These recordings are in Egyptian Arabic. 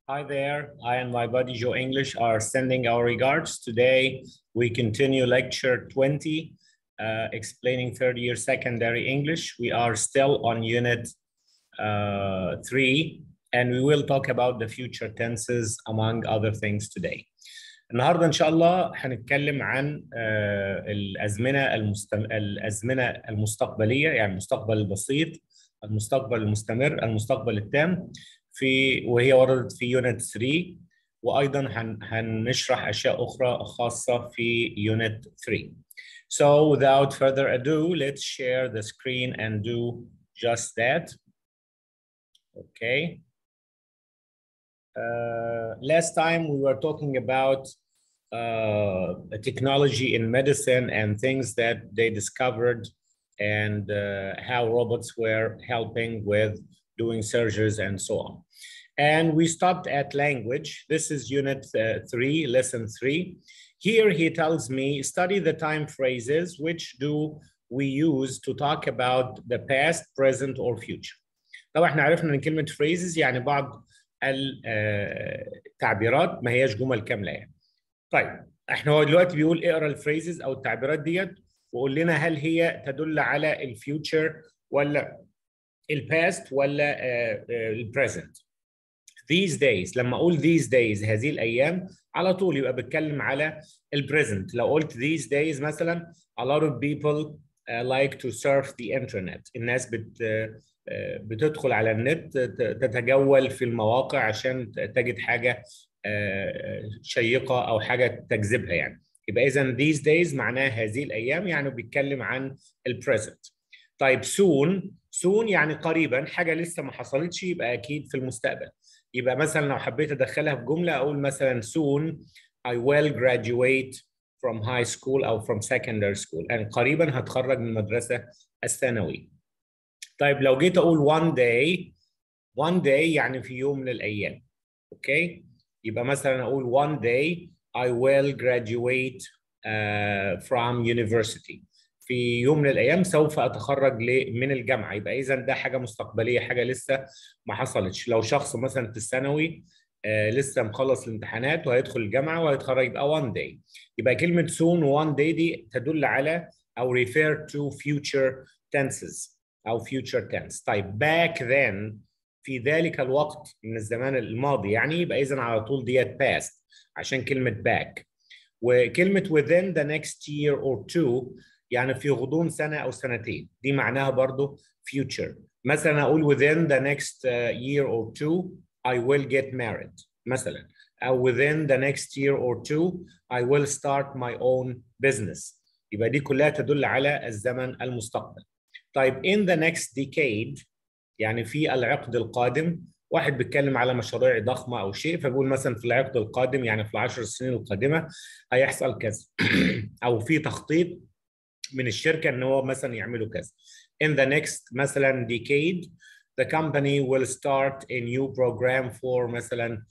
Hi there, I and my buddy Joe English are sending our regards. Today, we continue lecture 20, uh, explaining third year secondary English. We are still on unit uh, three, and we will talk about the future tenses among other things today. النهارده ان شاء الله هنتكلم عن آه، الازمنه المستم... الازمنه المستقبليه يعني المستقبل البسيط المستقبل المستمر المستقبل التام في وهي وردت في يونت 3 وايضا هن... هنشرح اشياء اخرى خاصه في يونت 3 So without further ado let's share the screen and do just that okay Uh, last time we were talking about uh, technology in medicine and things that they discovered and uh, how robots were helping with doing surgeries and so on. And we stopped at language. This is unit uh, three, lesson three. Here he tells me, study the time phrases which do we use to talk about the past, present, or future. طبعا احنا عرفنا ان كلمة phrases يعني بعض التعبيرات ما هياش جمل كامله يعني. طيب احنا هو دلوقتي بيقول اقرا الفريزز او التعبيرات ديت وقول لنا هل هي تدل على الفيوتشر ولا الباست ولا البريزنت. These days لما اقول these days هذه الايام على طول يبقى بتكلم على البريزنت لو قلت these days مثلا a lot of people uh, like to surf the internet الناس بت uh, بتدخل على النت تتجول في المواقع عشان تجد حاجه شيقه او حاجه تجذبها يعني يبقى اذا these days معناها هذه الايام يعني بيتكلم عن البريزنت طيب soon soon يعني قريبا حاجه لسه ما حصلتش يبقى اكيد في المستقبل يبقى مثلا لو حبيت ادخلها في جمله اقول مثلا soon I will graduate from high school او from secondary school يعني قريبا هتخرج من المدرسه الثانويه طيب لو جيت اقول one day one day يعني في يوم من الايام اوكي يبقى مثلا اقول one day I will graduate uh, from university في يوم من الايام سوف اتخرج من الجامعه يبقى اذا ده حاجه مستقبليه حاجه لسه ما حصلتش لو شخص مثلا في الثانوي آه لسه مخلص الامتحانات وهيدخل الجامعه وهيتخرج يبقى one day يبقى كلمه soon و one day دي تدل على او refer to future tenses او future tense طيب back then في ذلك الوقت من الزمان الماضي يعني يبقى اذا على طول ديت past عشان كلمه back وكلمه within the next year or two يعني في غضون سنه او سنتين دي معناها برضو future مثلا اقول within the next year or two I will get married مثلا او within the next year or two I will start my own business يبقى دي كلها تدل على الزمن المستقبل طيب in the next decade يعني في العقد القادم واحد بيتكلم على مشاريع ضخمه او شيء فبيقول مثلا في العقد القادم يعني في العشر سنين القادمه هيحصل كذا او في تخطيط من الشركه ان هو مثلا يعملوا كذا in the next مثلا decade the company will start a new program for مثلا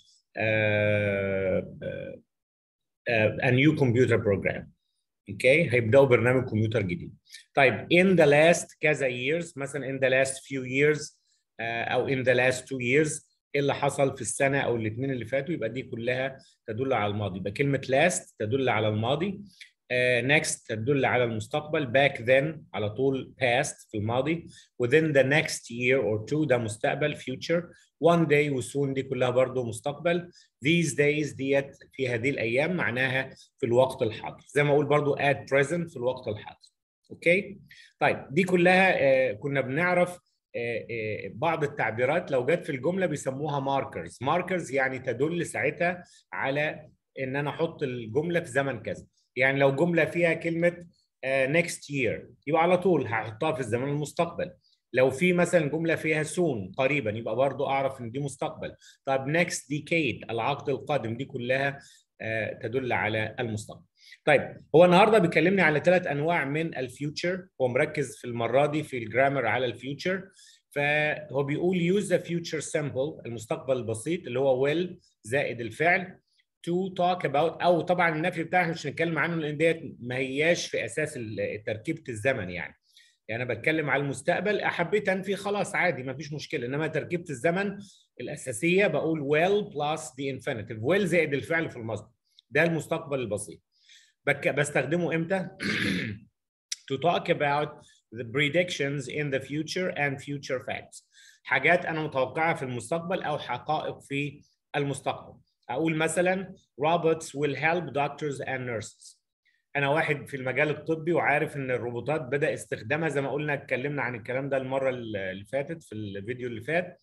uh, uh, uh, a new computer program اوكي okay. هيبداوا برنامج كمبيوتر جديد طيب in the last كذا years مثلا in the last few years uh, او in the last two years ايه اللي حصل في السنه او الاثنين اللي فاتوا يبقى دي كلها تدل على الماضي يبقى كلمه last تدل على الماضي uh, next تدل على المستقبل back then على طول past في الماضي within the next year or two ده مستقبل future one day وسون دي كلها برضو مستقبل these days ديت في هذه الايام معناها في الوقت الحاضر زي ما اقول برضو at present في الوقت الحاضر اوكي طيب دي كلها آه كنا بنعرف آه آه بعض التعبيرات لو جت في الجمله بيسموها ماركرز ماركرز يعني تدل ساعتها على ان انا احط الجمله في زمن كذا يعني لو جمله فيها كلمه next year يبقى على طول هحطها في الزمن المستقبل لو في مثلا جمله فيها سون قريبا يبقى برضو اعرف ان دي مستقبل طب next decade العقد القادم دي كلها تدل على المستقبل طيب هو النهارده بيكلمني على ثلاث انواع من الفيوتشر هو مركز في المره دي في الجرامر على الفيوتشر فهو بيقول use the future simple المستقبل البسيط اللي هو will زائد الفعل to talk about او طبعا النفي بتاعها مش هنتكلم عنه لان ديت ما هياش في اساس تركيبه الزمن يعني يعني انا بتكلم على المستقبل حبيت انفي خلاص عادي ما فيش مشكله انما تركيبه الزمن الاساسيه بقول will plus the infinitive will زائد الفعل في المصدر ده المستقبل البسيط بك بستخدمه امتى to talk about the predictions in the future and future facts حاجات انا متوقعها في المستقبل او حقائق في المستقبل اقول مثلا robots will help doctors and nurses انا واحد في المجال الطبي وعارف ان الروبوتات بدا استخدامها زي ما قلنا اتكلمنا عن الكلام ده المره اللي فاتت في الفيديو اللي فات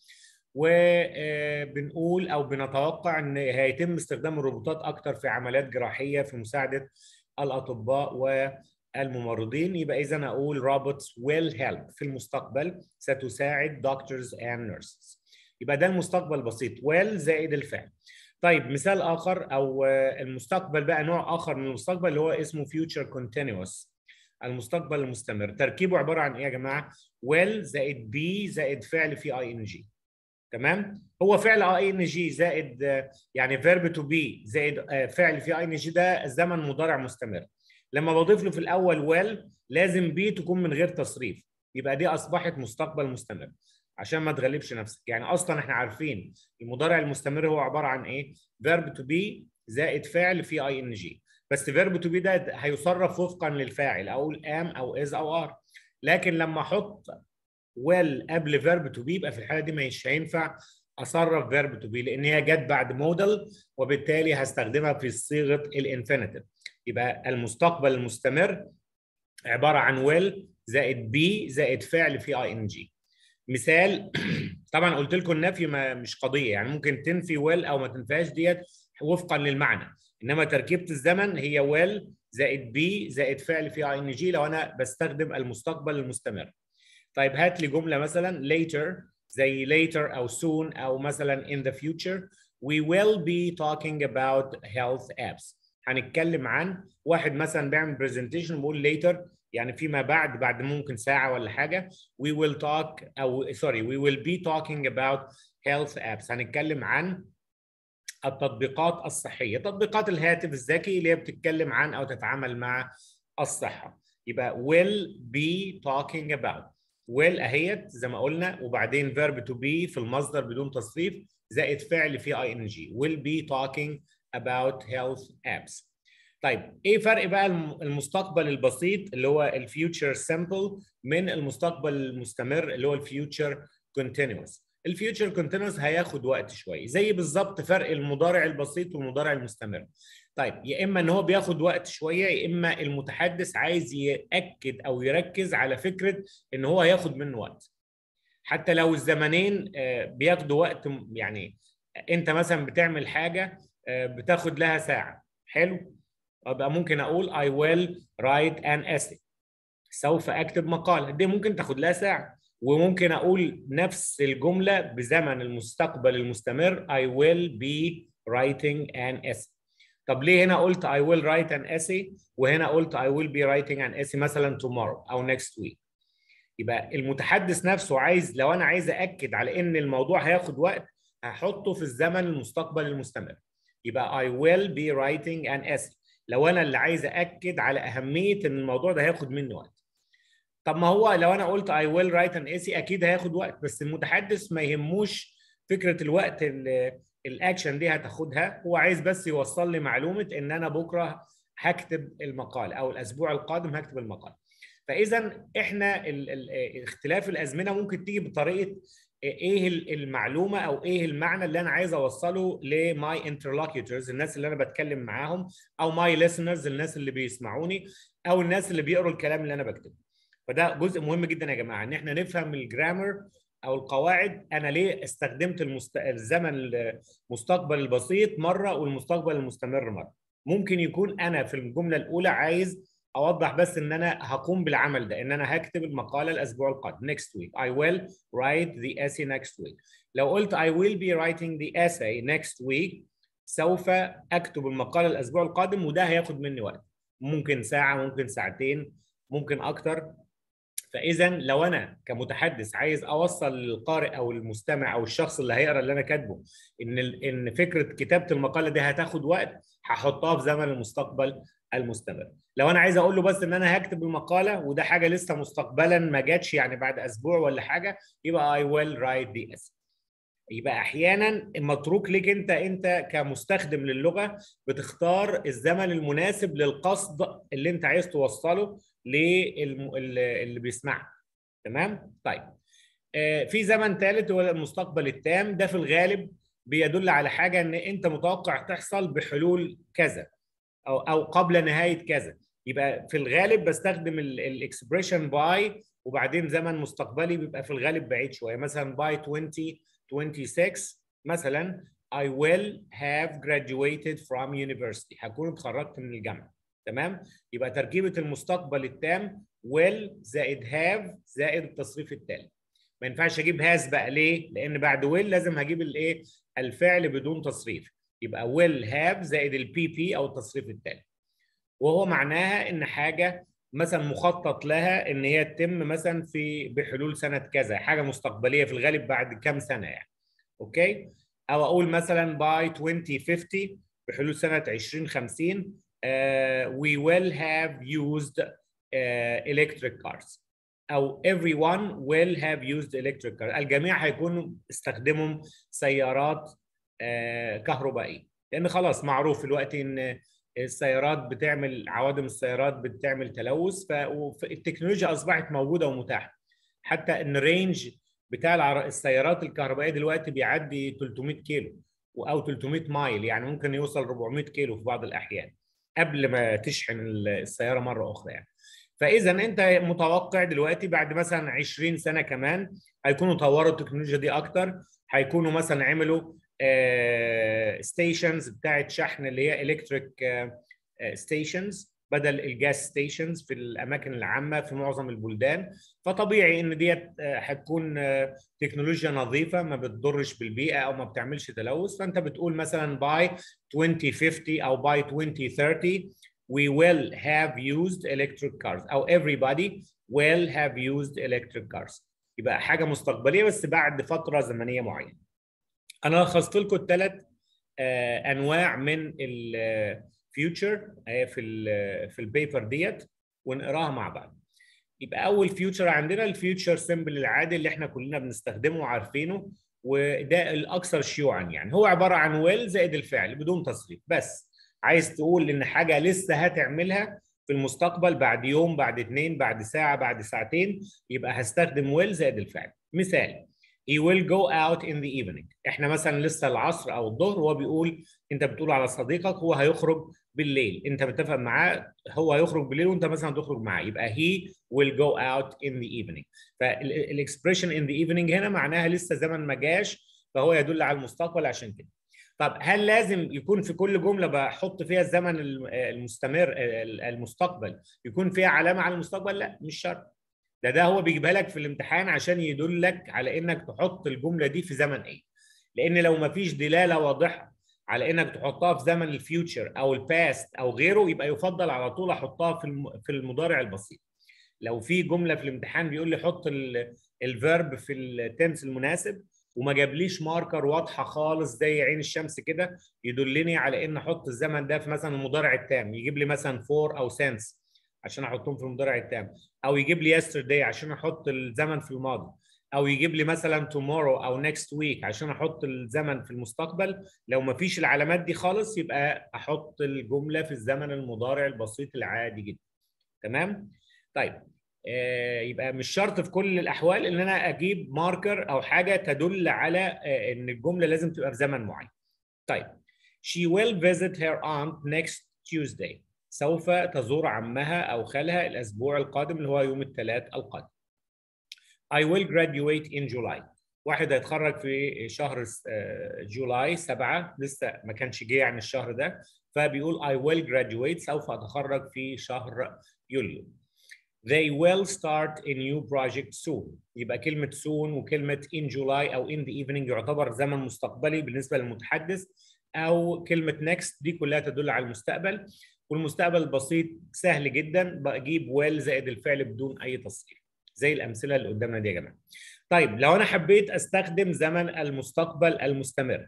وبنقول او بنتوقع ان هيتم استخدام الروبوتات اكتر في عمليات جراحيه في مساعده الاطباء والممرضين يبقى اذا اقول robots will help في المستقبل ستساعد doctors and nurses يبقى ده المستقبل البسيط will زائد الفعل طيب مثال اخر او المستقبل بقى نوع اخر من المستقبل اللي هو اسمه future continuous المستقبل المستمر تركيبه عباره عن ايه يا جماعه will زائد be زائد فعل في اي ان جي تمام هو فعل اي ان جي زائد يعني فيرب تو بي زائد فعل في اي ان جي ده زمن مضارع مستمر لما بضيف له في الاول ويل لازم بي تكون من غير تصريف يبقى دي اصبحت مستقبل مستمر عشان ما تغلبش نفسك يعني اصلا احنا عارفين المضارع المستمر هو عباره عن ايه فيرب تو بي زائد فعل في اي ان جي بس فيرب تو بي ده هيصرف وفقا للفاعل اقول ام او از او ار لكن لما احط ويل قبل فيرب تو بي يبقى في الحاله دي مش هينفع اصرف فيرب تو بي لان هي جت بعد مودل وبالتالي هستخدمها في صيغه الانفينيتيف يبقى المستقبل المستمر عباره عن ويل زائد بي زائد فعل في اي ان جي مثال طبعا قلت لكم النفي ما مش قضيه يعني ممكن تنفي ويل او ما تنفيهاش ديت وفقا للمعنى انما تركيبه الزمن هي ويل زائد بي زائد فعل في اي ان جي لو انا بستخدم المستقبل المستمر طيب هات لي جمله مثلا later زي later او soon او مثلا in the future we will be talking about health apps هنتكلم عن واحد مثلا بيعمل presentation بيقول later يعني فيما بعد بعد ممكن ساعه ولا حاجه we will talk او سوري we will be talking about health apps هنتكلم عن التطبيقات الصحيه تطبيقات الهاتف الذكي اللي هي بتتكلم عن او تتعامل مع الصحه يبقى will be talking about will اهيت زي ما قلنا وبعدين verb to be في المصدر بدون تصريف زائد فعل في ing will be talking about health apps طيب ايه فرق بقى المستقبل البسيط اللي هو الفيوتشر سمبل من المستقبل المستمر اللي هو الفيوتشر كونتينوس الفيوتشر كونتينوس هياخد وقت شويه زي بالظبط فرق المضارع البسيط والمضارع المستمر طيب يا اما ان هو بياخد وقت شويه يا اما المتحدث عايز ياكد او يركز على فكره ان هو هياخد منه وقت حتى لو الزمنين بياخدوا وقت يعني انت مثلا بتعمل حاجه بتاخد لها ساعه حلو ابقى ممكن اقول I will write an essay سوف اكتب مقاله دي ممكن تاخد لها ساعه وممكن اقول نفس الجمله بزمن المستقبل المستمر I will be writing an essay طب ليه هنا قلت I will write an essay وهنا قلت I will be writing an essay مثلا tomorrow او next week يبقى المتحدث نفسه عايز لو انا عايز اكد على ان الموضوع هياخد وقت هحطه في الزمن المستقبل المستمر يبقى I will be writing an essay لو انا اللي عايز اكد على اهميه ان الموضوع ده هياخد مني وقت طب ما هو لو انا قلت I will write an essay اكيد هياخد وقت بس المتحدث ما يهموش فكره الوقت اللي الاكشن دي هتاخدها هو عايز بس يوصل لي معلومه ان انا بكره هكتب المقال او الاسبوع القادم هكتب المقال فاذا احنا ال ال اختلاف الازمنه ممكن تيجي بطريقه ايه المعلومه او ايه المعنى اللي انا عايز اوصله لماي انترلوكيتورز الناس اللي انا بتكلم معاهم او ماي listeners الناس اللي بيسمعوني او الناس اللي بيقروا الكلام اللي انا بكتبه فده جزء مهم جدا يا جماعه ان احنا نفهم الجرامر او القواعد انا ليه استخدمت المست... الزمن المستقبل البسيط مره والمستقبل المستمر مره ممكن يكون انا في الجمله الاولى عايز اوضح بس ان انا هقوم بالعمل ده ان انا هكتب المقاله الاسبوع القادم next week I will write the essay next week لو قلت I will be writing the essay next week سوف اكتب المقاله الاسبوع القادم وده هياخد مني وقت ممكن ساعه ممكن ساعتين ممكن اكتر فاذا لو انا كمتحدث عايز اوصل للقارئ او المستمع او الشخص اللي هيقرا اللي انا كاتبه ان ان فكره كتابه المقاله دي هتاخد وقت هحطها في زمن المستقبل المستمر لو انا عايز اقول له بس ان انا هكتب المقاله وده حاجه لسه مستقبلا ما جاتش يعني بعد اسبوع ولا حاجه يبقى I will write the essay يبقى احيانا متروك لك انت انت كمستخدم للغه بتختار الزمن المناسب للقصد اللي انت عايز توصله للي بيسمعك تمام طيب آه في زمن ثالث هو المستقبل التام ده في الغالب بيدل على حاجه ان انت متوقع تحصل بحلول كذا او او قبل نهايه كذا يبقى في الغالب بستخدم الاكسبريشن باي وبعدين زمن مستقبلي بيبقى في الغالب بعيد شويه مثلا باي 2026 مثلا I will have graduated from university هكون اتخرجت من الجامعه تمام يبقى تركيبه المستقبل التام will زائد have زائد التصريف التالي ما ينفعش اجيب هاز بقى ليه؟ لان بعد will لازم هجيب الايه؟ الفعل بدون تصريف يبقى will have زائد البي بي او التصريف التالي وهو معناها ان حاجه مثلا مخطط لها ان هي تتم مثلا في بحلول سنه كذا حاجه مستقبليه في الغالب بعد كام سنه يعني اوكي او اقول مثلا باي 2050 بحلول سنه 2050 uh, we will have used uh, electric cars او everyone will have used electric cars الجميع هيكونوا استخدموا سيارات uh, كهربائيه لان خلاص معروف دلوقتي ان السيارات بتعمل عوادم السيارات بتعمل تلوث فالتكنولوجيا اصبحت موجوده ومتاحه حتى ان رينج بتاع السيارات الكهربائيه دلوقتي بيعدي 300 كيلو او 300 مايل يعني ممكن يوصل 400 كيلو في بعض الاحيان قبل ما تشحن السياره مره اخرى يعني فاذا انت متوقع دلوقتي بعد مثلا 20 سنه كمان هيكونوا طوروا التكنولوجيا دي اكتر هيكونوا مثلا عملوا ستيشنز بتاعت شحن اللي هي الكتريك ستيشنز بدل الجاس ستيشنز في الاماكن العامه في معظم البلدان فطبيعي ان ديت هتكون تكنولوجيا نظيفه ما بتضرش بالبيئه او ما بتعملش تلوث فانت بتقول مثلا باي 2050 او باي 2030 we will have used electric cars او everybody will have used electric cars يبقى حاجه مستقبليه بس بعد فتره زمنيه معينه انا لخصت لكم الثلاث انواع من الفيوتشر في ال في البيبر ديت ونقراها مع بعض يبقى اول فيوتشر عندنا الفيوتشر سيمبل العادي اللي احنا كلنا بنستخدمه وعارفينه وده الاكثر شيوعا يعني هو عباره عن ويل زائد الفعل بدون تصريف بس عايز تقول ان حاجه لسه هتعملها في المستقبل بعد يوم بعد اثنين بعد ساعه بعد ساعتين يبقى هستخدم ويل زائد الفعل مثال he will go out in the evening احنا مثلا لسه العصر او الظهر هو بيقول انت بتقول على صديقك هو هيخرج بالليل انت متفق معاه هو هيخرج بالليل وانت مثلا هتخرج معاه يبقى he will go out in the evening فالاكسبريشن in the evening هنا معناها لسه زمن ما جاش فهو يدل على المستقبل عشان كده طب هل لازم يكون في كل جمله بحط فيها الزمن المستمر المستقبل يكون فيها علامه على المستقبل لا مش شرط ده ده هو بيجيبها لك في الامتحان عشان يدلك على انك تحط الجمله دي في زمن ايه لان لو ما فيش دلاله واضحه على انك تحطها في زمن الفيوتشر او الباست او غيره يبقى يفضل على طول احطها في في المضارع البسيط لو في جمله في الامتحان بيقول لي حط الفيرب في التنس المناسب وما جابليش ماركر واضحه خالص زي عين الشمس كده يدلني على ان احط الزمن ده في مثلا المضارع التام يجيب لي مثلا فور او سنس عشان احطهم في المضارع التام او يجيب لي yesterday عشان احط الزمن في الماضي او يجيب لي مثلا tomorrow او next week عشان احط الزمن في المستقبل لو ما فيش العلامات دي خالص يبقى احط الجمله في الزمن المضارع البسيط العادي جدا تمام طيب آه يبقى مش شرط في كل الاحوال ان انا اجيب ماركر او حاجه تدل على آه ان الجمله لازم تبقى في زمن معين طيب she will visit her aunt next Tuesday سوف تزور عمها او خالها الاسبوع القادم اللي هو يوم الثلاث القادم. I will graduate in July. واحد هيتخرج في شهر جولاي سبعة لسه ما كانش جه يعني الشهر ده فبيقول I will graduate سوف أتخرج في شهر يوليو. They will start a new project soon. يبقى كلمة soon وكلمة in July أو in the evening يعتبر زمن مستقبلي بالنسبة للمتحدث أو كلمة next دي كلها تدل على المستقبل والمستقبل البسيط سهل جدا بجيب ويل زائد الفعل بدون اي تصريف زي الامثله اللي قدامنا دي يا جماعه. طيب لو انا حبيت استخدم زمن المستقبل المستمر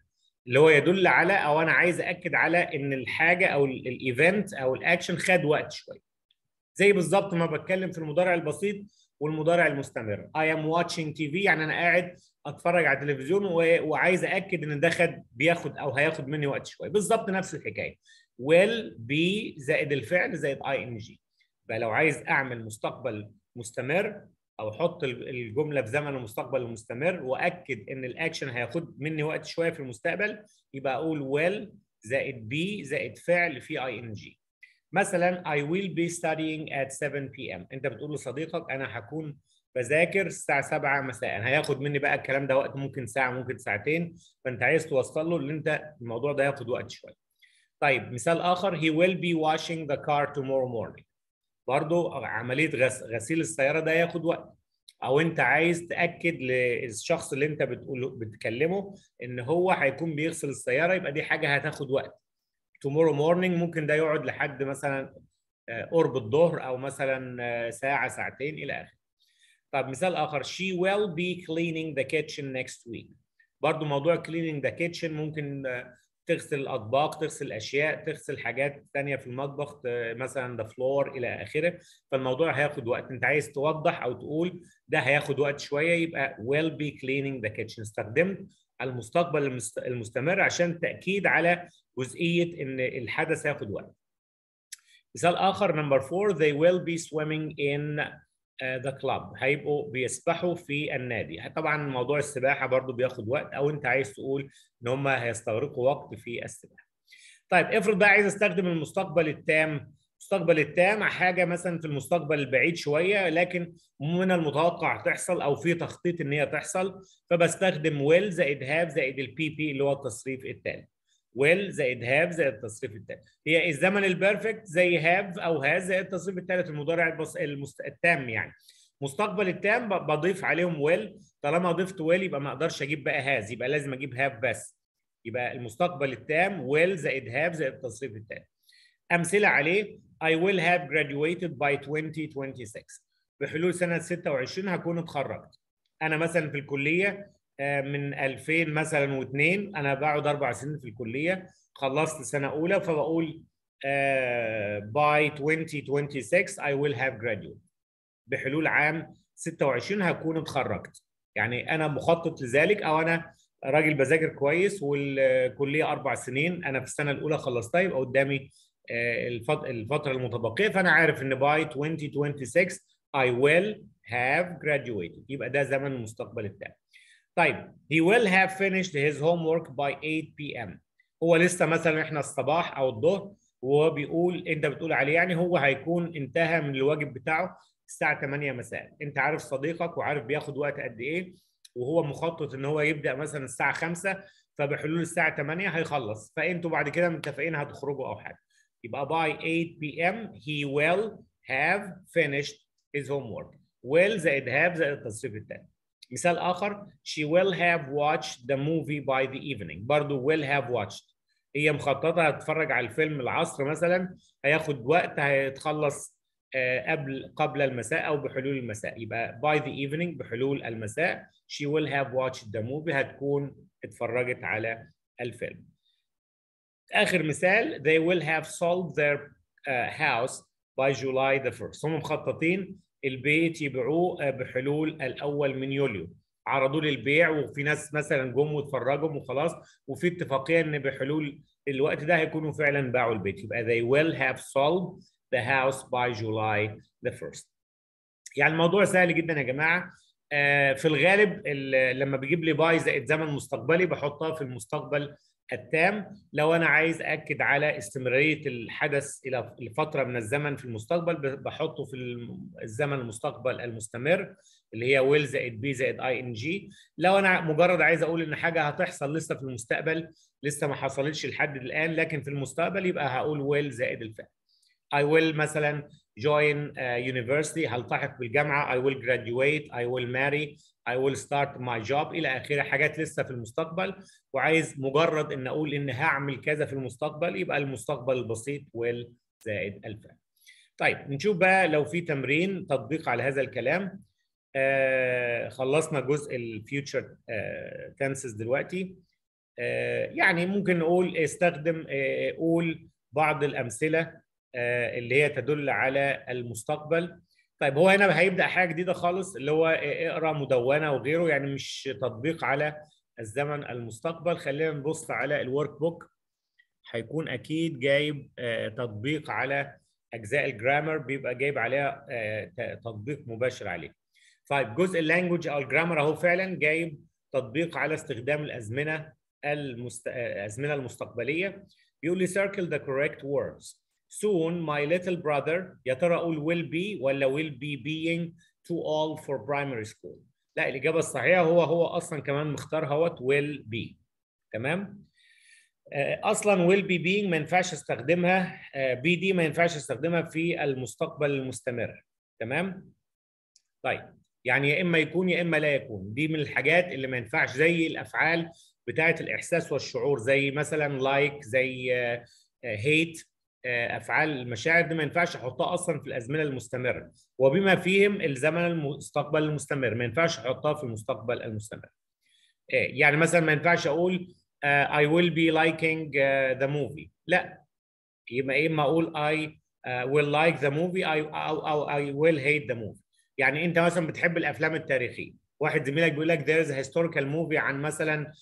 اللي هو يدل على او انا عايز اكد على ان الحاجه او الايفنت او الاكشن خد وقت شويه زي بالظبط ما بتكلم في المضارع البسيط والمضارع المستمر I am watching TV يعني انا قاعد اتفرج على التلفزيون وعايز اكد ان ده خد بياخد او هياخد مني وقت شويه بالظبط نفس الحكايه will be زائد الفعل زائد اي ان جي يبقى لو عايز اعمل مستقبل مستمر او احط الجمله في زمن المستقبل المستمر واكد ان الاكشن هياخد مني وقت شويه في المستقبل يبقى اقول will زائد be زائد فعل في اي ان جي مثلا I will be studying at 7 p.m. انت بتقول لصديقك انا هكون بذاكر الساعه 7 مساء هياخد مني بقى الكلام ده وقت ممكن ساعه ممكن ساعتين فانت عايز توصل له ان انت الموضوع ده ياخد وقت شويه طيب مثال اخر he will be washing the car tomorrow morning برضو عمليه غس... غسيل السياره ده ياخد وقت او انت عايز تاكد للشخص اللي انت بتقول بتكلمه ان هو هيكون بيغسل السياره يبقى دي حاجه هتاخد وقت tomorrow morning ممكن ده يقعد لحد مثلا قرب الظهر او مثلا ساعه ساعتين الى اخره طب مثال اخر she will be cleaning the kitchen next week برضو موضوع cleaning the kitchen ممكن تغسل الاطباق تغسل اشياء تغسل حاجات ثانيه في المطبخ مثلا ذا فلور الى اخره فالموضوع هياخد وقت انت عايز توضح او تقول ده هياخد وقت شويه يبقى will be cleaning the kitchen استخدمت المستقبل المستمر عشان تاكيد على جزئيه ان الحدث هياخد وقت مثال اخر نمبر 4 they will be swimming in ذا كلاب هيبقوا بيسبحوا في النادي طبعا موضوع السباحه برضو بياخد وقت او انت عايز تقول ان هم هيستغرقوا وقت في السباحه طيب افرض بقى عايز استخدم المستقبل التام المستقبل التام حاجه مثلا في المستقبل البعيد شويه لكن من المتوقع تحصل او في تخطيط ان هي تحصل فبستخدم ويل زائد هاف زائد البي بي اللي هو التصريف الثالث ويل زائد هاف زائد التصريف الثالث هي الزمن البيرفكت زي هاف او هاز زائد التصريف الثالث المضارع البص... المست... التام يعني مستقبل التام بضيف عليهم ويل طالما ضفت ويل يبقى ما اقدرش اجيب بقى هاز يبقى لازم اجيب هاف بس يبقى المستقبل التام ويل زائد هاف زائد التصريف الثالث امثله عليه I will have graduated by 2026 بحلول سنه 26 هكون اتخرجت انا مثلا في الكليه من 2000 مثلا واثنين انا بقعد اربع سنين في الكليه خلصت سنه اولى فبقول uh, by 2026 I will have graduated بحلول عام 26 هكون اتخرجت يعني انا مخطط لذلك او انا راجل بذاكر كويس والكليه اربع سنين انا في السنه الاولى خلصتها يبقى قدامي الفتره المتبقيه فانا عارف ان by 2026 I will have graduated يبقى ده زمن المستقبل التام طيب he will have finished his homework by 8 p.m. هو لسه مثلا احنا الصباح او الظهر وهو بيقول انت بتقول عليه يعني هو هيكون انتهى من الواجب بتاعه الساعه 8 مساء انت عارف صديقك وعارف بياخد وقت قد ايه وهو مخطط ان هو يبدا مثلا الساعه 5 فبحلول الساعه 8 هيخلص فانتوا بعد كده متفقين هتخرجوا او حاجه يبقى by 8 p.m. he will have finished his homework will زائد have زائد التصريف الثاني مثال آخر she will have watched the movie by the evening برضو will have watched هي مخططة هتتفرج على الفيلم العصر مثلا هياخد وقت هيتخلص قبل قبل المساء أو بحلول المساء يبقى by the evening بحلول المساء she will have watched the movie هتكون اتفرجت على الفيلم آخر مثال they will have sold their uh, house by July the 1st هم مخططين البيت يبيعوه بحلول الاول من يوليو عرضوه للبيع وفي ناس مثلا جم واتفرجوا وخلاص وفي اتفاقيه ان بحلول الوقت ده هيكونوا فعلا باعوا البيت يبقى they will have sold the house by July the 1st يعني الموضوع سهل جدا يا جماعه في الغالب لما بيجيب لي باي زائد زمن مستقبلي بحطها في المستقبل التام لو انا عايز اكد على استمراريه الحدث الى لفتره من الزمن في المستقبل بحطه في الزمن المستقبل المستمر اللي هي ويل زائد بي زائد اي ان جي لو انا مجرد عايز اقول ان حاجه هتحصل لسه في المستقبل لسه ما حصلتش لحد الان لكن في المستقبل يبقى هقول ويل زائد الفعل I will مثلا join uh, university هلتحق بالجامعه I will graduate I will marry I will start my job الى اخره حاجات لسه في المستقبل وعايز مجرد ان اقول ان هعمل كذا في المستقبل يبقى المستقبل البسيط will زائد الفعل. طيب نشوف بقى لو في تمرين تطبيق على هذا الكلام. آه خلصنا جزء الفيوتشر تنسز دلوقتي. يعني ممكن نقول استخدم قول بعض الامثله اللي هي تدل على المستقبل طيب هو هنا هيبدا حاجه جديده خالص اللي هو اقرا مدونه وغيره يعني مش تطبيق على الزمن المستقبل خلينا نبص على الورك بوك هيكون اكيد جايب تطبيق على اجزاء الجرامر بيبقى جايب عليها تطبيق مباشر عليه طيب جزء اللانجوج او الجرامر اهو فعلا جايب تطبيق على استخدام الازمنه المست... الازمنه المستقبليه بيقول لي circle the correct words soon my little brother يا ترى اقول will be ولا will be being to all for primary school لا الاجابه الصحيحه هو هو اصلا كمان مختار اهوت will be تمام اصلا will be being ما ينفعش استخدمها بي دي ما ينفعش استخدمها في المستقبل المستمر تمام طيب يعني يا اما يكون يا اما لا يكون دي من الحاجات اللي ما ينفعش زي الافعال بتاعه الاحساس والشعور زي مثلا لايك like زي هيت افعال المشاعر دي ما ينفعش احطها اصلا في الازمنه المستمره وبما فيهم الزمن المستقبل المستمر ما ينفعش احطها في المستقبل المستمر يعني مثلا ما ينفعش اقول uh, I will be liking uh, the movie لا يبقى اما اقول I uh, will like the movie I, أو, أو I will hate the movie يعني انت مثلا بتحب الافلام التاريخيه واحد زميلك بيقول لك there is a historical movie عن مثلا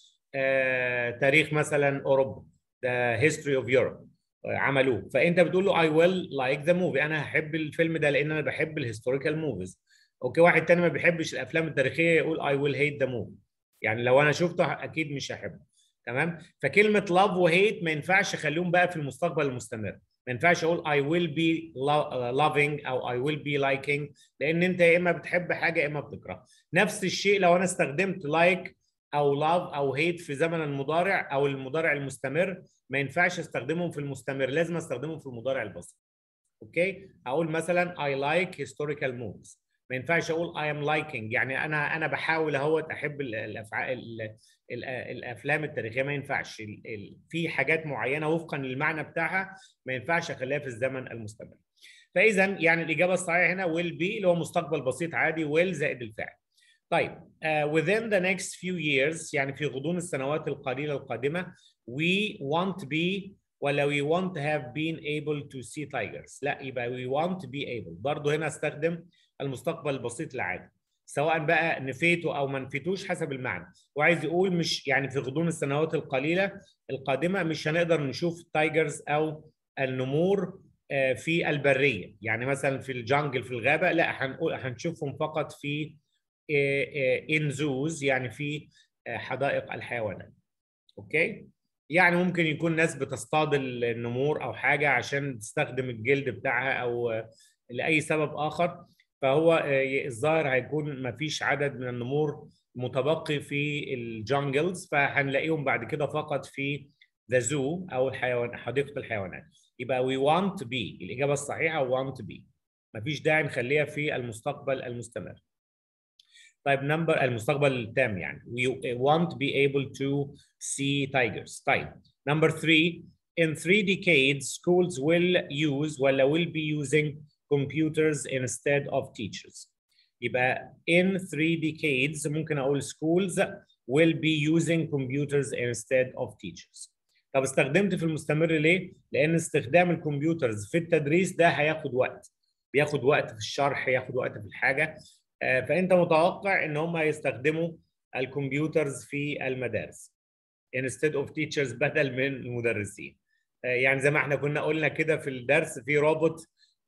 uh, تاريخ مثلا اوروبا the history of Europe عملوه فانت بتقول له I will like the movie انا هحب الفيلم ده لان انا بحب الهيستوريكال موفيز اوكي واحد تاني ما بيحبش الافلام التاريخيه يقول I will hate the movie يعني لو انا شفته اكيد مش هحبه تمام فكلمه love وهيت ما ينفعش اخليهم بقى في المستقبل المستمر ما ينفعش اقول I will be loving او I will be liking لان انت يا اما بتحب حاجه يا اما بتكره نفس الشيء لو انا استخدمت like او love او hate في زمن المضارع او المضارع المستمر ما ينفعش استخدمهم في المستمر لازم استخدمهم في المضارع البسيط اوكي اقول مثلا I like historical movies ما ينفعش اقول I am liking يعني انا انا بحاول اهوت احب الافعال الافلام التاريخيه ما ينفعش في حاجات معينه وفقا للمعنى بتاعها ما ينفعش اخليها في الزمن المستمر فاذا يعني الاجابه الصحيحه هنا will be اللي هو مستقبل بسيط عادي will زائد الفعل طيب uh, within the next few years يعني في غضون السنوات القليله القادمه we want to be ولا we want to have been able to see tigers لا يبقى we want to be able برضه هنا استخدم المستقبل البسيط العادي سواء بقى نفيته او ما نفيتوش حسب المعنى وعايز يقول مش يعني في غضون السنوات القليله القادمه مش هنقدر نشوف تايجرز او النمور في البريه يعني مثلا في الجنجل في الغابه لا هنقول هنشوفهم فقط في ان زوز يعني في حدائق الحيوانات اوكي يعني ممكن يكون ناس بتصطاد النمور او حاجه عشان تستخدم الجلد بتاعها او لاي سبب اخر فهو الظاهر هيكون ما فيش عدد من النمور متبقي في الجونجلز فهنلاقيهم بعد كده فقط في ذا زو او الحيوان حديقه الحيوانات يبقى we want to be الاجابه الصحيحه want to be ما فيش داعي نخليها في المستقبل المستمر طيب نمبر المستقبل التام يعني we want to be able to see tigers طيب number three in three decades schools will use ولا will be using computers instead of teachers يبقى in three decades ممكن اقول schools will be using computers instead of teachers طب استخدمت في المستمر ليه؟ لان استخدام الكمبيوترز في التدريس ده هياخد وقت بياخد وقت في الشرح ياخد وقت في الحاجه فانت متوقع ان هم يستخدموا الكمبيوترز في المدارس instead of teachers بدل من المدرسين يعني زي ما احنا كنا قلنا كده في الدرس في روبوت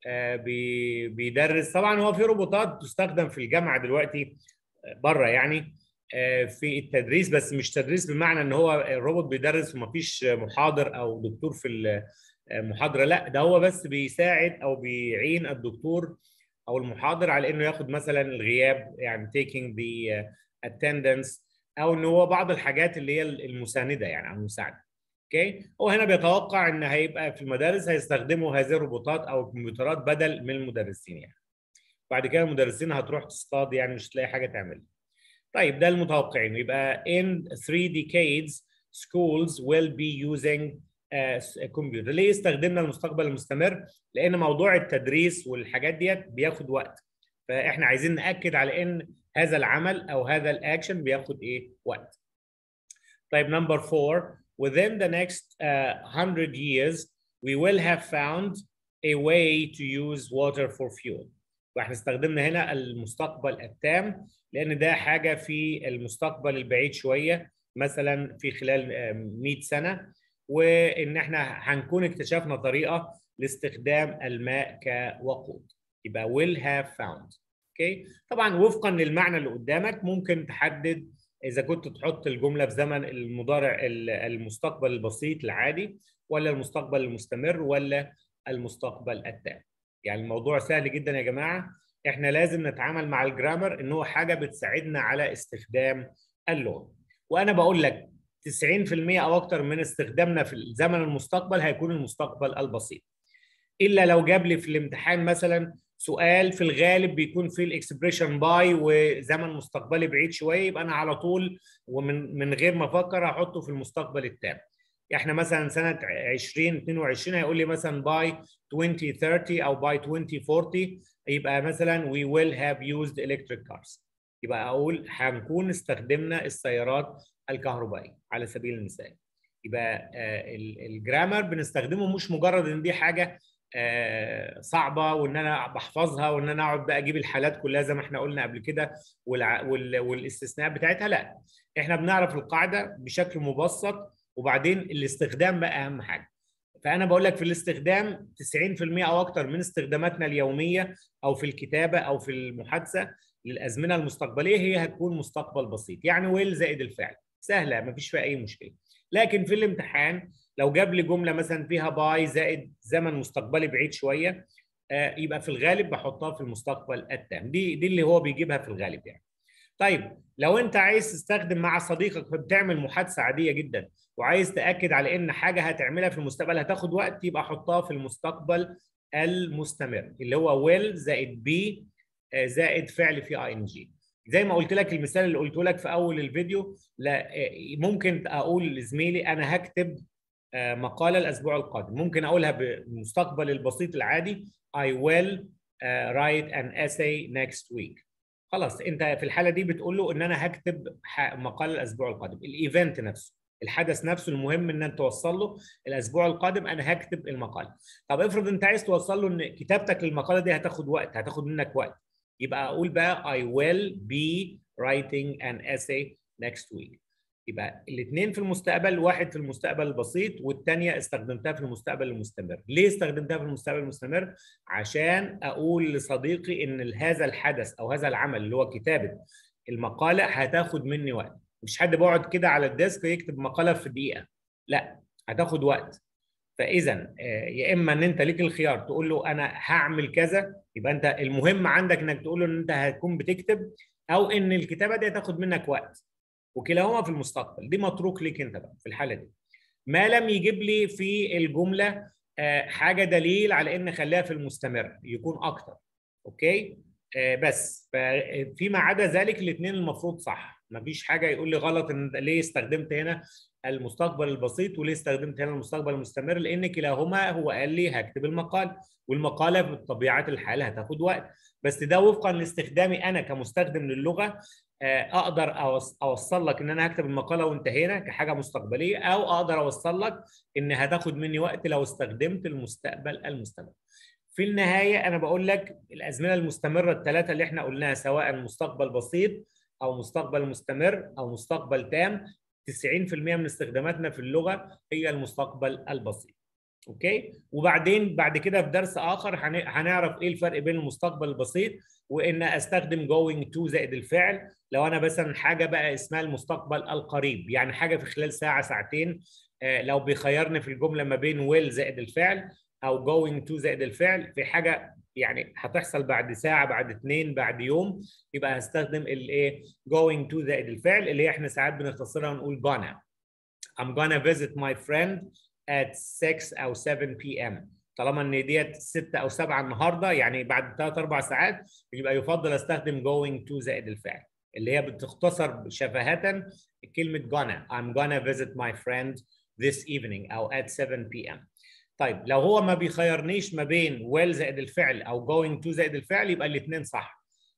بيدرس طبعا هو في روبوتات تستخدم في الجامعه دلوقتي بره يعني في التدريس بس مش تدريس بمعنى ان هو الروبوت بيدرس ومفيش محاضر او دكتور في المحاضره لا ده هو بس بيساعد او بيعين الدكتور او المحاضر على انه ياخد مثلا الغياب يعني taking the attendance او ان هو بعض الحاجات اللي هي المسانده يعني او المساعده اوكي هو هنا بيتوقع ان هيبقى في المدارس هيستخدموا هذه الروبوتات او الكمبيوترات بدل من المدرسين يعني بعد كده المدرسين هتروح تصطاد يعني مش تلاقي حاجه تعملها طيب ده المتوقعين يبقى in three decades schools will be using كمبيوتر ليه استخدمنا المستقبل المستمر لان موضوع التدريس والحاجات ديت بياخد وقت فاحنا عايزين ناكد على ان هذا العمل او هذا الاكشن بياخد ايه وقت طيب number four within the next uh, 100 years we will have found a way to use water for fuel واحنا استخدمنا هنا المستقبل التام لان ده حاجه في المستقبل البعيد شويه مثلا في خلال 100 سنه وان احنا هنكون اكتشفنا طريقه لاستخدام الماء كوقود يبقى will have found اوكي طبعا وفقا للمعنى اللي قدامك ممكن تحدد اذا كنت تحط الجمله في زمن المضارع المستقبل البسيط العادي ولا المستقبل المستمر ولا المستقبل التام يعني الموضوع سهل جدا يا جماعه احنا لازم نتعامل مع الجرامر ان هو حاجه بتساعدنا على استخدام اللغه وانا بقول لك 90% او اكتر من استخدامنا في الزمن المستقبل هيكون المستقبل البسيط الا لو جاب لي في الامتحان مثلا سؤال في الغالب بيكون فيه الاكسبريشن باي وزمن مستقبلي بعيد شويه يبقى انا على طول ومن من غير ما افكر هحطه في المستقبل التام احنا مثلا سنه 2022 هيقول لي مثلا باي 2030 او باي 2040 يبقى مثلا we will have used electric cars يبقى اقول هنكون استخدمنا السيارات الكهربائيه على سبيل المثال يبقى الجرامر بنستخدمه مش مجرد ان دي حاجه صعبه وان انا بحفظها وان انا اقعد بقى اجيب الحالات كلها زي ما احنا قلنا قبل كده والاستثناء بتاعتها لا احنا بنعرف القاعده بشكل مبسط وبعدين الاستخدام بقى اهم حاجه فانا بقول لك في الاستخدام 90% او اكتر من استخداماتنا اليوميه او في الكتابه او في المحادثه للازمنه المستقبليه هي هتكون مستقبل بسيط يعني ويل زائد الفعل سهله ما فيش فيها اي مشكله لكن في الامتحان لو جاب لي جمله مثلا فيها باي زائد زمن مستقبلي بعيد شويه آه يبقى في الغالب بحطها في المستقبل التام دي دي اللي هو بيجيبها في الغالب يعني طيب لو انت عايز تستخدم مع صديقك فبتعمل محادثه عاديه جدا وعايز تاكد على ان حاجه هتعملها في المستقبل هتاخد وقت يبقى حطها في المستقبل المستمر اللي هو will زائد be زائد فعل في اي ان جي زي ما قلت لك المثال اللي قلته لك في اول الفيديو لا ممكن اقول لزميلي انا هكتب مقاله الاسبوع القادم ممكن اقولها بالمستقبل البسيط العادي I will write an essay next week خلاص انت في الحاله دي بتقول له ان انا هكتب مقاله الاسبوع القادم الايفنت نفسه الحدث نفسه المهم ان انت توصل له الاسبوع القادم انا هكتب المقاله طب افرض انت عايز توصل له ان كتابتك للمقاله دي هتاخد وقت هتاخد منك وقت يبقى اقول بقى I will be writing an essay next week يبقى الاثنين في المستقبل واحد في المستقبل البسيط والثانيه استخدمتها في المستقبل المستمر ليه استخدمتها في المستقبل المستمر عشان اقول لصديقي ان هذا الحدث او هذا العمل اللي هو كتابه المقاله هتاخد مني وقت مش حد بيقعد كده على الديسك يكتب مقاله في دقيقه لا هتاخد وقت فاذا يا اما ان انت ليك الخيار تقول له انا هعمل كذا يبقى انت المهم عندك انك تقول له ان انت هتكون بتكتب او ان الكتابه دي هتاخد منك وقت وكلاهما في المستقبل دي متروك ليك انت بقى في الحاله دي ما لم يجيب لي في الجمله حاجه دليل على ان خليها في المستمر يكون اكتر اوكي بس فيما عدا ذلك الاثنين المفروض صح مفيش حاجه يقول لي غلط ان ليه استخدمت هنا المستقبل البسيط وليه استخدمت هنا المستقبل المستمر لان كلاهما هو قال لي هكتب المقال والمقاله بطبيعه الحال هتاخد وقت بس ده وفقا لاستخدامي انا كمستخدم للغه اقدر اوصل لك ان انا هكتب المقاله وانتهينا كحاجه مستقبليه او اقدر اوصل لك ان هتاخد مني وقت لو استخدمت المستقبل المستمر في النهايه انا بقول لك الازمنه المستمره الثلاثه اللي احنا قلناها سواء مستقبل بسيط او مستقبل مستمر او مستقبل تام 90% من استخداماتنا في اللغه هي المستقبل البسيط اوكي وبعدين بعد كده في درس اخر هنعرف ايه الفرق بين المستقبل البسيط وان استخدم going to زائد الفعل لو انا مثلا حاجه بقى اسمها المستقبل القريب يعني حاجه في خلال ساعه ساعتين لو بيخيرني في الجمله ما بين will زائد الفعل او going to زائد الفعل في حاجه يعني هتحصل بعد ساعه بعد اثنين بعد يوم يبقى هستخدم الايه going to زائد الفعل اللي احنا ساعات بنختصرها ونقول gonna I'm gonna visit my friend at 6 او 7 p.m. طالما ان ديت 6 او 7 النهارده يعني بعد 3 4 ساعات يبقى يفضل استخدم going to زائد الفعل اللي هي بتختصر شفاهة كلمة gonna I'm gonna visit my friend this evening او at 7 p.m. طيب لو هو ما بيخيرنيش ما بين will زائد الفعل او going to زائد الفعل يبقى الاثنين صح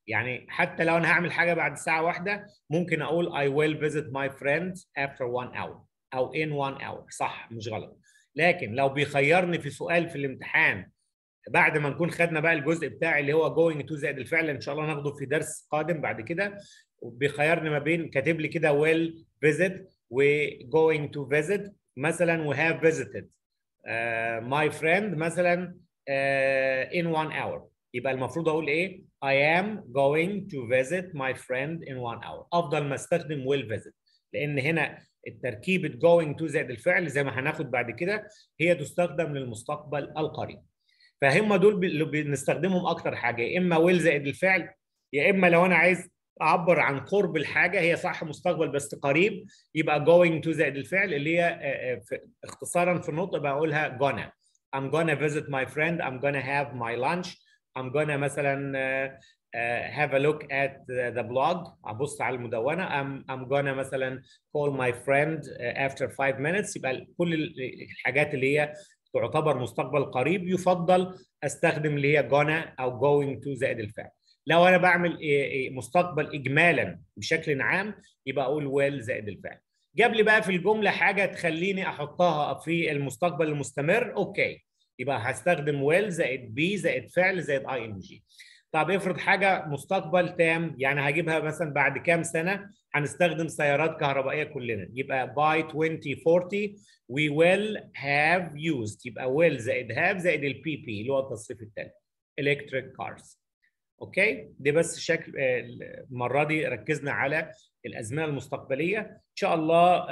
يعني حتى لو انا هعمل حاجه بعد ساعه واحده ممكن اقول I will visit my friends after one hour او in one hour صح مش غلط لكن لو بيخيرني في سؤال في الامتحان بعد ما نكون خدنا بقى الجزء بتاعي اللي هو going to زائد الفعل ان شاء الله ناخده في درس قادم بعد كده بيخيرني ما بين كاتب لي كده will visit و going to visit مثلا we have visited uh, my friend مثلا uh, in one hour يبقى المفروض اقول ايه I am going to visit my friend in one hour افضل ما استخدم will visit لان هنا التركيبه going to زائد الفعل زي ما هناخد بعد كده هي تستخدم للمستقبل القريب فهم دول اللي بنستخدمهم اكتر حاجه يا اما will زائد الفعل يا اما لو انا عايز اعبر عن قرب الحاجه هي صح مستقبل بس قريب يبقى going to زائد الفعل اللي هي اختصارا في النطق بقولها gonna I'm gonna visit my friend I'm gonna have my lunch I'm gonna مثلا uh, have a look at the blog ابص على المدونه I'm, I'm gonna مثلا call my friend after five minutes يبقى كل الحاجات اللي هي تعتبر مستقبل قريب يفضل استخدم اللي هي gonna او going to زائد الفعل لو انا بعمل مستقبل اجمالا بشكل عام يبقى اقول will زائد الفعل جاب لي بقى في الجمله حاجه تخليني احطها في المستقبل المستمر اوكي يبقى هستخدم will زائد be زائد فعل زائد ing طب افرض حاجه مستقبل تام يعني هجيبها مثلا بعد كام سنه هنستخدم سيارات كهربائيه كلنا يبقى by 2040 we will have used يبقى will زائد have زائد البي بي اللي هو التصريف الثالث electric cars اوكي دي بس شكل المره دي ركزنا على الازمنه المستقبليه ان شاء الله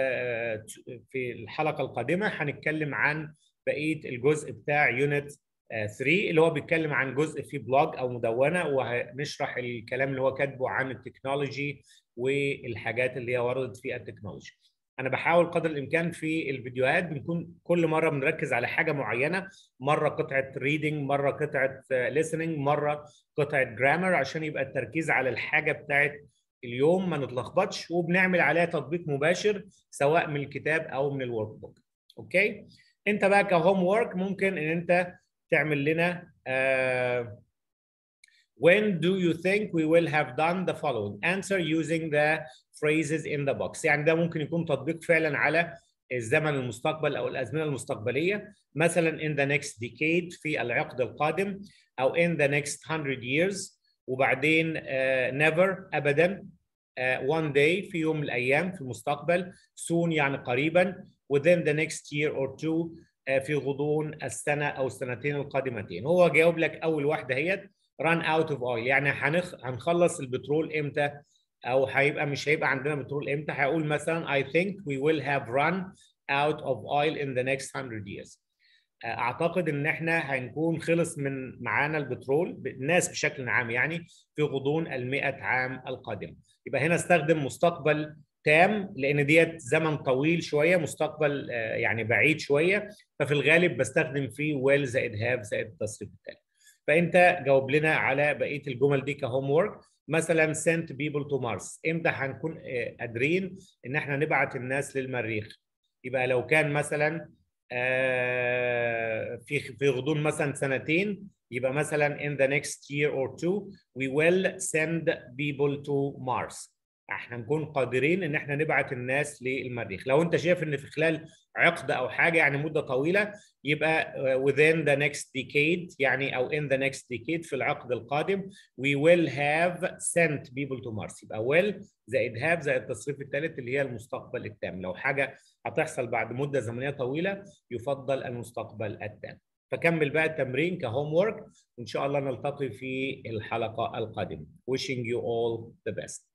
في الحلقه القادمه هنتكلم عن بقيه الجزء بتاع يونت 3 اللي هو بيتكلم عن جزء في بلوج او مدونه وهنشرح الكلام اللي هو كاتبه عن التكنولوجي والحاجات اللي هي وردت في التكنولوجي. انا بحاول قدر الامكان في الفيديوهات بنكون كل مره بنركز على حاجه معينه مره قطعه ريدنج مره قطعه listening مره قطعه جرامر عشان يبقى التركيز على الحاجه بتاعت اليوم ما نتلخبطش وبنعمل عليها تطبيق مباشر سواء من الكتاب او من الورك بوك اوكي انت بقى كهوم ورك ممكن ان انت تعمل لنا uh, when do you think we will have done the following answer using the phrases in the box يعني ده ممكن يكون تطبيق فعلا على الزمن المستقبل او الازمنه المستقبليه مثلا in the next decade في العقد القادم او in the next 100 years وبعدين uh, never ابدا uh, one day في يوم من الايام في المستقبل soon يعني قريبا within the next year or two uh, في غضون السنه او السنتين القادمتين هو جاوب لك اول واحده هي run out of oil يعني هنخ... هنخلص البترول امتى او هيبقى مش هيبقى عندنا بترول امتى هيقول مثلا I think we will have run out of oil in the next 100 years اعتقد ان احنا هنكون خلص من معانا البترول الناس بشكل عام يعني في غضون ال 100 عام القادمه يبقى هنا استخدم مستقبل تام لان ديت زمن طويل شويه مستقبل يعني بعيد شويه ففي الغالب بستخدم فيه ويل زائد هاف زائد التصريف التالي فانت جاوب لنا على بقيه الجمل دي كهوم ورك مثلا send people to Mars امتى هنكون قادرين ان احنا نبعت الناس للمريخ يبقى لو كان مثلا في في غضون مثلا سنتين يبقى مثلا in the next year or two we will send people to Mars احنا نكون قادرين ان احنا نبعت الناس للمريخ لو انت شايف ان في خلال عقد او حاجه يعني مده طويله يبقى within the next decade يعني او in the next decade في العقد القادم we will have sent people to Mars يبقى will زائد have زائد التصريف الثالث اللي هي المستقبل التام لو حاجه هتحصل بعد مده زمنيه طويله يفضل المستقبل التام فكمل بقى التمرين كهوم ورك وان شاء الله نلتقي في الحلقه القادمه wishing you all the best